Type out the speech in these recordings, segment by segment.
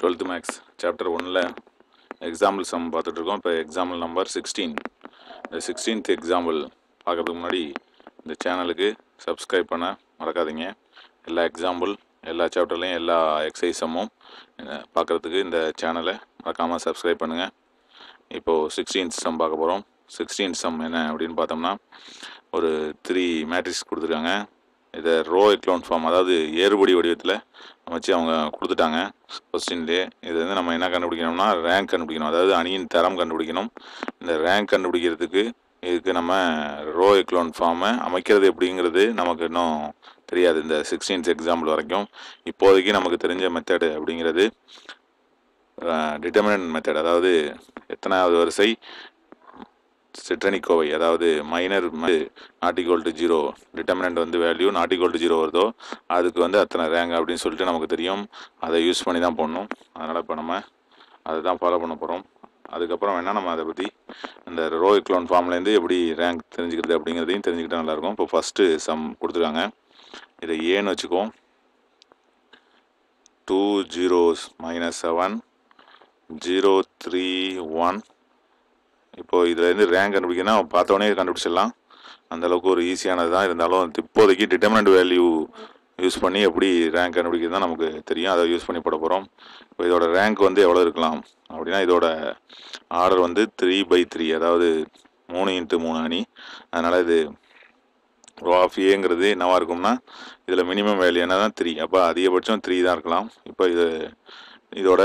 twelfth maths chapter ஒன்னில் example sum பார்த்துட்ருக்கோம் இப்போ எக்ஸாம்பிள் நம்பர் சிக்ஸ்டீன் இந்த சிக்ஸ்டீன்த் எக்ஸாம்பிள் பார்க்கறதுக்கு முன்னாடி இந்த சேனலுக்கு சப்ஸ்கிரைப் பண்ண மறக்காதீங்க எல்லா எக்ஸாம்பிள் எல்லா சாப்டர்லேயும் எல்லா எக்ஸசைஸ் சம்மும் பார்க்குறதுக்கு இந்த சேனலை மறக்காமல் சப்ஸ்கிரைப் பண்ணுங்கள் இப்போது சிக்ஸ்டீன்த் சம் பார்க்க போகிறோம் சிக்ஸ்டீன் சம் என்ன அப்படின்னு பார்த்தோம்னா ஒரு த்ரீ மேட்ரிக்ஸ் கொடுத்துருக்காங்க இதை ரோ எக்லோன் ஃபார்ம் அதாவது ஏறுபடி வடிவத்தில் வச்சு அவங்க கொடுத்துட்டாங்க கொஸ்டின்லேயே இது வந்து நம்ம என்ன கண்டுபிடிக்கணும்னா ரேங்க் கண்டுபிடிக்கணும் அதாவது அணியின் தரம் கண்டுபிடிக்கணும் இந்த ரேங்க் கண்டுபிடிக்கிறதுக்கு இதுக்கு நம்ம ரோ எக்லோன் ஃபார்மை அமைக்கிறது எப்படிங்கிறது நமக்கு இன்னும் தெரியாது இந்த சிக்ஸ்டீன்த் எக்ஸாம்பிள் வரைக்கும் இப்போதைக்கு நமக்கு தெரிஞ்ச மெத்தடு அப்படிங்கிறது டிட்டர்மினன்ட் மெத்தட் அதாவது எத்தனாவது வரிசை சிட்ரனிக்கோவை அதாவது minor not equal to zero determinant வந்து value not equal to zero வருதோ அதுக்கு வந்து அத்தனை ரேங்க் அப்படின்னு சொல்லிட்டு நமக்கு தெரியும் அதை யூஸ் பண்ணி தான் போடணும் அதனால் இப்போ நம்ம அதை தான் ஃபாலோ பண்ண போகிறோம் அதுக்கப்புறம் வேணால் நம்ம அதை பற்றி இந்த ரோ எக்லோன் ஃபார்ம்லேருந்து எப்படி ரேங்க் தெரிஞ்சுக்கிறது அப்படிங்கிறதையும் தெரிஞ்சுக்கிட்டா நல்லாயிருக்கும் இப்போ ஃபஸ்ட்டு சம் கொடுத்துருக்காங்க இதை ஏன்னு வச்சுக்குவோம் two zeros minus seven zero three one இப்போது இதுலேருந்து ரேங்க் கண்டுபிடிக்கணும் பார்த்தோன்னே கண்டுபிடிச்சிடலாம் அந்தளவுக்கு ஒரு ஈஸியானது தான் இருந்தாலும் இப்போதைக்கு டிட்டர்மினன்ட் வேல்யூ யூஸ் பண்ணி எப்படி ரேங்க் கண்டுபிடிக்கிறது தான் நமக்கு தெரியும் அதை யூஸ் பண்ணி போட போகிறோம் இப்போ இதோட ரேங்க் வந்து எவ்வளோ இருக்கலாம் அப்படின்னா இதோட ஆர்டர் வந்து த்ரீ பை த்ரீ அதாவது மூணு இன்ட்டு மூணு அணி அதனால் இது ரோ ஆஃப் ஏங்கிறது என்னவாக இருக்கும்னா இதில் மினிமம் வேல்யூ என்ன தான் த்ரீ அப்போ அதிகபட்சம் த்ரீ தான் இருக்கலாம் இப்போ இது இதோட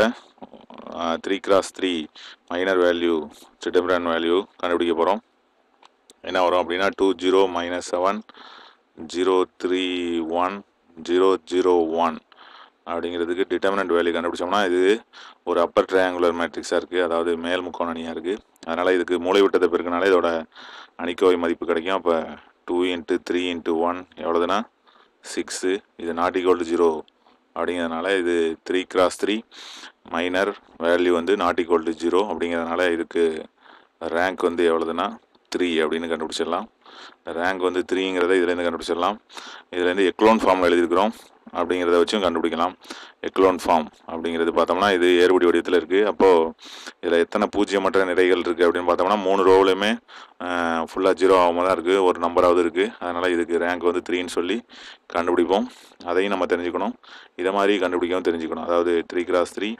three cross three minor value different value கண்டுபிடிக்க போகிறோம் என்ன வரும் அப்படின்னா two zero minus seven zero three one zero zero one அப்படிங்கிறதுக்கு டிட்டர்மினன்ட் வேல்யூ கண்டுபிடிச்சோம்னா இது ஒரு அப்பர் ட்ரையாங்குலர் மேட்ரிக்ஸாக இருக்குது அதாவது மேல் முக்கோண அணியாக இருக்குது அதனால் இதுக்கு மூளை விட்டதை பெருக்கனால இதோட அணிக்கோவை மதிப்பு கிடைக்கும் அப்போ two into three into one எவ்வளோதுன்னா சிக்ஸு இது நாட் ஈக்குவல் டு ஜீரோ அப்படிங்கிறதுனால இது three cross three minor value வந்து நாட் ஈக்குவல் டு ஜீரோ அப்படிங்கிறதுனால இதுக்கு ரேங்க் வந்து எவ்வளோதுன்னா த்ரீ அப்படின்னு கண்டுபிடிச்சிடலாம் ரேங்க் வந்து த்ரீங்கிறத இதுலேருந்து கண்டுபிடிச்சிடலாம் இதுலேருந்து எக்லோன் ஃபார்மில் எழுதியிருக்கிறோம் அப்படிங்கிறத வச்சும் கண்டுபிடிக்கலாம் எக்லோன் ஃபார்ம் அப்படிங்கிறது பார்த்தோம்னா இது ஏறுபடி வடிவத்தில் இருக்குது அப்போது இதில் எத்தனை பூஜ்ஜியமற்ற நிறைகள் இருக்குது அப்படின்னு பார்த்தோம்னா மூணு ரோவ்லையுமே ஃபுல்லாக ஜீரோ ஆகாம தான் இருக்குது ஒரு நம்பராவது இருக்குது அதனால் இதுக்கு ரேங்க் வந்து த்ரீன்னு சொல்லி கண்டுபிடிப்போம் அதையும் நம்ம தெரிஞ்சுக்கணும் இதை மாதிரி கண்டுபிடிக்கவும் தெரிஞ்சுக்கணும் அதாவது three cross three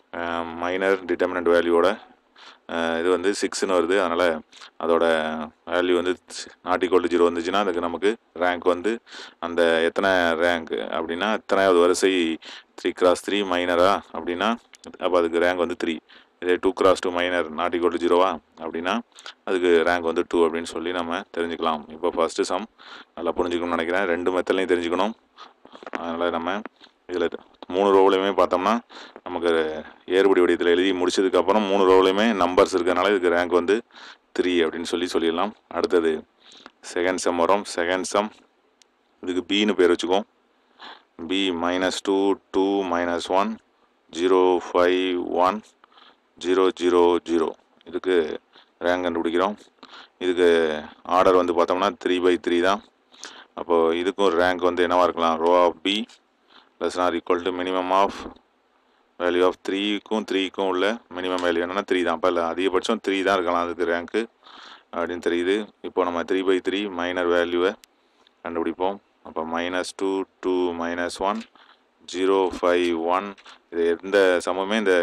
minor determinant வேல்யூவோட இது வந்து சிக்ஸ்னு வருது அதனால் அதோட வேல்யூ வந்து நாட் ஈக்குவல் டு ஜீரோ வந்துச்சுன்னா அதுக்கு நமக்கு ரேங்க் வந்து அந்த எத்தனை ரேங்க் அப்படின்னா எத்தனையாவது வரிசை த்ரீ கிராஸ் த்ரீ மைனரா அப்படின்னா அப்போ அதுக்கு ரேங்க் வந்து த்ரீ இதே two cross two minor not equal to ஜீரோவா அப்படின்னா அதுக்கு ரேங்க் வந்து டூ அப்படின்னு சொல்லி நம்ம தெரிஞ்சுக்கலாம் இப்போ ஃபஸ்ட்டு சம் நல்லா புரிஞ்சுக்கணும்னு நினைக்கிறேன் ரெண்டு மெத்தட்லையும் தெரிஞ்சுக்கணும் அதனால் நம்ம இதில் மூணு ரோவ்லையுமே பார்த்தோம்னா நமக்கு ஏறுபடி வடிவத்தில் எழுதி முடிச்சதுக்கப்புறம் மூணு ரோவ்லையுமே நம்பர்ஸ் இருக்கிறதுனால இதுக்கு ரேங்க் வந்து த்ரீ அப்படின்னு சொல்லி சொல்லிடலாம் அடுத்தது செகண்ட் சம் வரும் செகண்ட் சம் இதுக்கு பின்னு பேர் வச்சுக்கோம் B minus two two minus one zero five one zero zero zero இதுக்கு ரேங்க் கண்டுபிடிக்கிறோம் இதுக்கு ஆர்டர் வந்து பார்த்தோம்னா த்ரீ பை த்ரீ தான் அப்போது இதுக்கும் ரேங்க் வந்து என்னவாக இருக்கலாம் rho of B plus R equal to minimum of value of த்ரீக்கும் த்ரீக்கும் உள்ள மினிமம் வேல்யூ என்னென்னா த்ரீ தான் அப்போ இல்லை அதிகபட்சம் த்ரீ தான் இருக்கலாம் அதுக்கு ரேங்க்கு அப்படின்னு தெரியுது இப்போ நம்ம த்ரீ பை த்ரீ மைனர் வேல்யூவை கண்டுபிடிப்போம் அப்போ minus two two minus one zero five one இது எந்த சமமே இந்த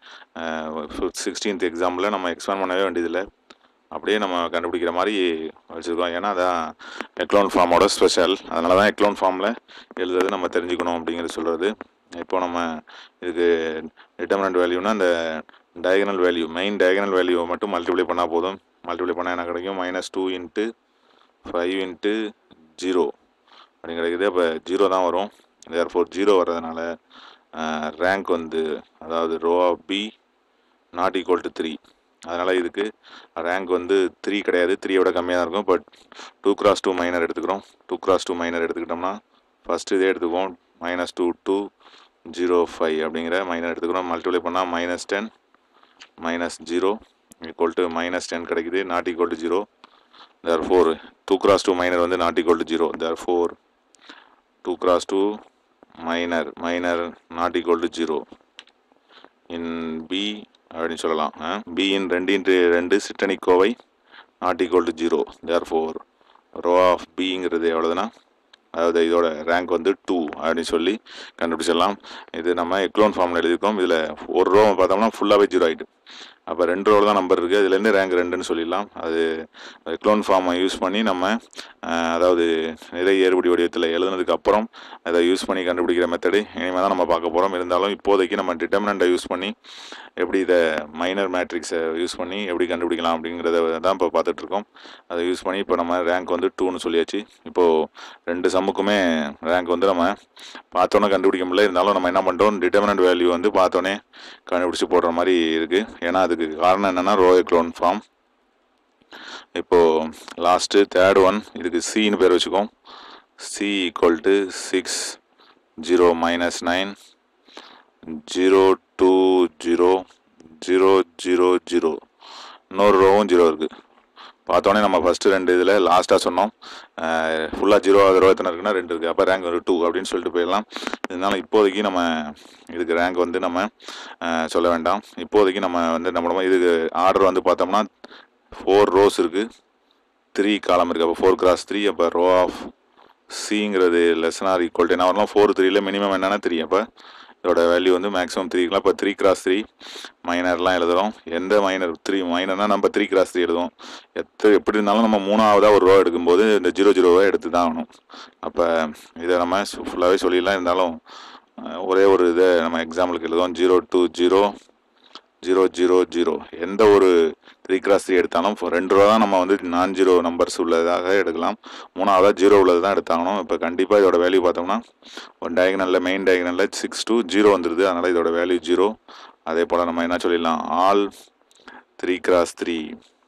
சிக்ஸ்டீன்த் எக்ஸாம்பிளில் நம்ம எக்ஸ்பேண்ட் பண்ணவே வேண்டியதில்லை அப்படியே நம்ம கண்டுபிடிக்கிற மாதிரி வச்சுருக்கோம் ஏன்னா அதான் எக்லோன் ஃபார்மோட ஸ்பெஷல் அதனால தான் எக்லோன் ஃபார்மில் எழுதுறது நம்ம தெரிஞ்சுக்கணும் அப்படிங்கிறது சொல்கிறது இப்போ நம்ம இதுக்கு டிட்டர்மினன்ட் வேல்யூனா அந்த டயகனல் வேல்யூ மெயின் டயகனல் வேல்யூவை மட்டும் மல்டிப்ளை பண்ணால் போதும் மல்டிப்ளை பண்ணால் என்ன கிடைக்கும் minus two into five into zero அப்படின்னு கிடைக்குது அப்போ ஜீரோ தான் வரும் தேர் ஃபோர் ஜீரோ வர்றதுனால ரேங்க் வந்து அதாவது rho of B not equal to three அதனால் இதுக்கு ரேங்க் வந்து த்ரீ கிடையாது த்ரீயோட கம்மியாக தான் இருக்கும் but two cross two minor எடுத்துக்கிறோம் டூ கிராஸ் டூ மைனர் எடுத்துக்கிட்டோம்னா ஃபஸ்ட்டு இதே எடுத்துக்குவோம் minus two two zero five அப்படிங்கிற மைனர் எடுத்துக்கிறோம் மல்டிப்ளை பண்ணால் minus ten minus zero equal to minus ten கிடைக்குது not equal to zero therefore two cross two minor வந்து not equal to zero therefore two cross two minor minor not equal to zero in B அப்படின்னு சொல்லலாம் B in ரெண்டு into ரெண்டு சிட்டனி கோவை not equal to zero therefore rho of பிங்கிறது எவ்வளோதுன்னா அதாவது இதோட ரேங்க் வந்து டூ அப்படின்னு சொல்லி கண்டுபிடிச்சிடலாம் இது நம்ம எக்லோன் ஃபார்மில் எழுதியிருக்கோம் இதில் ஒரு ரோ பார்த்தோம்னா ஃபுல்லாகவே ஜீரோ ஆகிட்டு அப்போ ரெண்டு ரோவில் தான் நம்பர் இருக்குது அதுலேருந்து ரேங்க் ரெண்டுன்னு சொல்லிடலாம் அது எக்லோன் ஃபார்மை யூஸ் பண்ணி நம்ம அஹ், அதாவது நிறை ஏறுபடி வடிவத்தில் எழுதுனதுக்கு அப்புறம் அதை யூஸ் பண்ணி கண்டுபிடிக்கிற மெத்தடு இனிமேல் தான் நம்ம பார்க்க போகிறோம் இருந்தாலும் இப்போதைக்கு நம்ம டிட்டர்மினண்ட்டை யூஸ் பண்ணி எப்படி இதை மைனர் மேட்ரிக்ஸை யூஸ் பண்ணி எப்படி கண்டுபிடிக்கலாம் அப்படிங்கிறத தான் இப்போ பார்த்துட்ருக்கோம் அதை யூஸ் பண்ணி இப்போ நம்ம ரேங்க் வந்து டூன்னு சொல்லியாச்சு இப்போது ரெண்டு சம்முக்குமே ரேங்க் வந்து நம்ம பார்த்தோன்னே கண்டுபிடிக்க முடியல இருந்தாலும் நம்ம என்ன பண்ணுறோம் டிட்டர்மினன்ட் வேல்யூ வந்து பார்த்தோன்னே கண்டுபிடிச்சி போடுற மாதிரி இருக்குது ஏன்னா அதுக்கு காரணம் என்னென்னா ரோய க்ளோன் ஃபார்ம் இப்போது லாஸ்ட்டு தேர்ட் ஒன் இதுக்கு சின்னு பேர் வச்சுக்கோம் C equal to six zero minus nine zero two zero zero zero zero இன்னொரு ரோவும் ஜீரோ இருக்குது பார்த்தோன்னே நம்ம ஃபஸ்ட்டு ரெண்டு இதில் லாஸ்ட்டாக சொன்னோம் ஃபுல்லாக ஜீரோ ஆகுது ரோ எத்தனை இருக்குன்னா ரெண்டு இருக்குது அப்போ ரேங்க் ஒரு டூ அப்படின்னு சொல்லிட்டு போயிடலாம் இருந்தாலும் இப்போதைக்கு நம்ம இதுக்கு ரேங்க் வந்து நம்ம அஹ், சொல்ல வேண்டாம் இப்போதைக்கு நம்ம வந்து என்ன பண்ணுவோம் இதுக்கு ஆர்டர் வந்து பார்த்தோம்னா ஃபோர் ரோஸ் இருக்குது த்ரீ காலம் இருக்குது அப்போ ஃபோர் கிராஸ் த்ரீ அப்போ ரோ ஆஃப் சிங்கிறது லெசன் ஆர் ஈக்குவல் டு என்ன வரலாம் ஃபோர் த்ரீல மினிமம் என்னென்னா த்ரீ அப்போ இதோட வேல்யூ வந்து மேக்ஸிமம் த்ரீக்கலாம் இப்போ த்ரீ கிராஸ் த்ரீ மைனர்லாம் எழுதுறோம் எந்த மைனர் த்ரீ மைனர்னால் நம்ம த்ரீ கிராஸ் த்ரீ எழுதுவோம் எத்த எப்படி இருந்தாலும் நம்ம மூணாவதாக ஒரு ரோ எடுக்கும்போது இந்த ஜீரோ ஜீரோவை எடுத்து தான் ஆகணும் அப்போ இதை நம்ம ஃபுல்லாகவே சொல்லிடலாம் இருந்தாலும் அஹ், ஒரே ஒரு இதை நம்ம எக்ஸாம்பிளுக்கு எழுதுவோம் zero two zero zero zero zero எந்த ஒரு த்ரீ கிராஸ் த்ரீ எடுத்தாலும் இப்போ ரெண்டு ரூபா தான் நம்ம வந்து நான் ஜீரோ நம்பர்ஸ் உள்ளதாக எடுக்கலாம் மூணாவதாக ஜீரோ உள்ளது தான் எடுத்தாகணும் இப்போ கண்டிப்பாக இதோட வேல்யூ பார்த்தோம்னா ஒரு டயகனலில் மெயின் டயகனலில் சிக்ஸ் டூ ஜீரோ வந்துடுது அதனால் இதோட வேல்யூ ஜீரோ அதே போல் நம்ம என்ன சொல்லிடலாம் all three cross three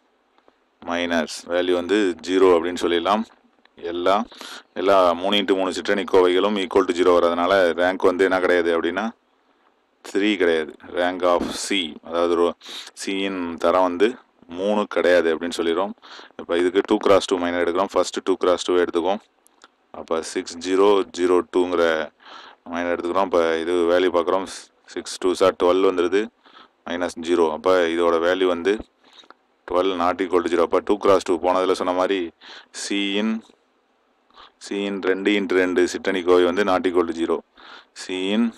minus value வந்து ஜீரோ அப்படின்னு சொல்லிடலாம் எல்லா எல்லா மூணு இன்ட்டு மூணு சிற்றணி கோவைகளும் ஈக்குவல் டு ஜீரோ வரதுனால ரேங்க் வந்து என்ன கிடையாது அப்படின்னா த்ரீ கிடையாது ரேங்க் ஆஃப் சி அதாவது சியின் தரம் வந்து மூணு கிடையாது அப்படின்னு சொல்லிடுறோம் இப்போ இதுக்கு டூ கிராஸ் டூ மைனர் எடுக்கிறோம் ஃபஸ்ட்டு டூ கிராஸ் டூ எடுத்துக்கோம் அப்போ சிக்ஸ் ஜீரோ ஜீரோ டூங்கிற மைனர் எடுத்துக்கிறோம் இப்போ இது வேல்யூ பார்க்குறோம் சிக்ஸ் டூ சார் டுவெல் வந்துடுது மைனஸ் ஜீரோ அப்போ இதோட வேல்யூ வந்து twelve not equal to zero அப்போ டூ கிராஸ் டூ போனதில் சொன்ன மாதிரி சியின் சியின் ரெண்டு இன்ட்டு ரெண்டு சிட்டனி கோவை வந்து நாட் ஈக்குவல் டு ஜீரோ சியின்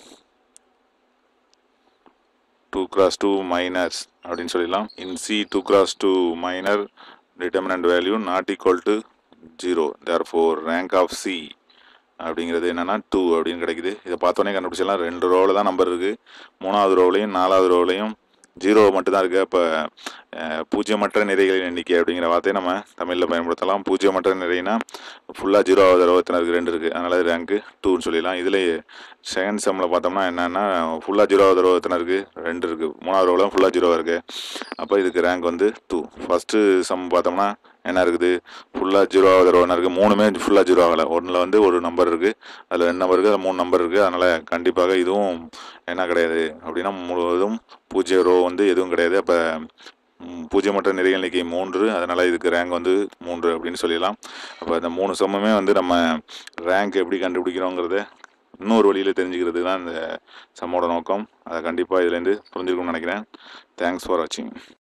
டூ கிராஸ் டூ மைனர்ஸ் அப்படின்னு சொல்லிடலாம் in C two cross two minor determinant value not equal to zero therefore rank of C அப்படிங்கிறது என்னென்னா டூ அப்படின்னு கிடைக்குது இதை பார்த்தோன்னே கண்டுபிடிச்சிடலாம் ரெண்டு ரோவில் தான் நம்பர் இருக்குது மூணாவது ரோவ்லையும் நாலாவது ரோவ்லையும் ஜீரோ மட்டும் தான் இருக்குது அப்போ பூஜ்ஜியமற்ற நிறைகளின் எண்ணிக்கை அப்படிங்கிற வார்த்தையை நம்ம தமிழில் பயன்படுத்தலாம் பூஜ்ஜியமற்ற நிறைனா ஃபுல்லாக ஜீரோ ஆகுது ரோவத்தினருக்கு ரெண்டு இருக்குது அதனால் அது ரேங்க்கு டூன்னு சொல்லிடலாம் இதில் செகண்ட் செம்மில் பார்த்தோம்னா என்னென்னா ஃபுல்லாக ஜீரோ ஆகுது ரோவத்தினருக்கு ரெண்டு இருக்குது மூணாவது ரோவில் ஃபுல்லாக ஜீரோ இருக்குது அப்போ இதுக்கு ரேங்க் வந்து டூ ஃபஸ்ட்டு சம் பார்த்தோம்னா என்ன இருக்குது ஃபுல்லாக ஜீரோ ஆகுது ரோன்னு இருக்குது மூணுமே ஃபுல்லாக ஜீரோ ஆகலை ஒன்றில் வந்து ஒரு நம்பர் இருக்குது அதில் ரெண்டு நம்பர் இருக்குது அதில் மூணு நம்பர் இருக்குது அதனால் கண்டிப்பாக இதுவும் என்ன கிடையாது அப்படின்னா முழுவதும் பூஜ்ஜிய ரோ வந்து எதுவும் கிடையாது அப்போ ம், பூஜ்ஜியமற்ற நிறைய எண்ணிக்கை மூன்று அதனால் இதுக்கு ரேங்க் வந்து மூன்று அப்படின்னு சொல்லிடலாம் அப்போ இந்த மூணு சமமே வந்து நம்ம ரேங்க் எப்படி கண்டுபிடிக்கிறோங்கிறத இன்னொரு வழியில் தெரிஞ்சுக்கிறது தான் இந்த சம்மோட நோக்கம் அதை கண்டிப்பாக இதுலேருந்து புரிஞ்சுக்கணும்னு நினைக்கிறேன் தேங்க்ஸ் ஃபார் வாட்சிங்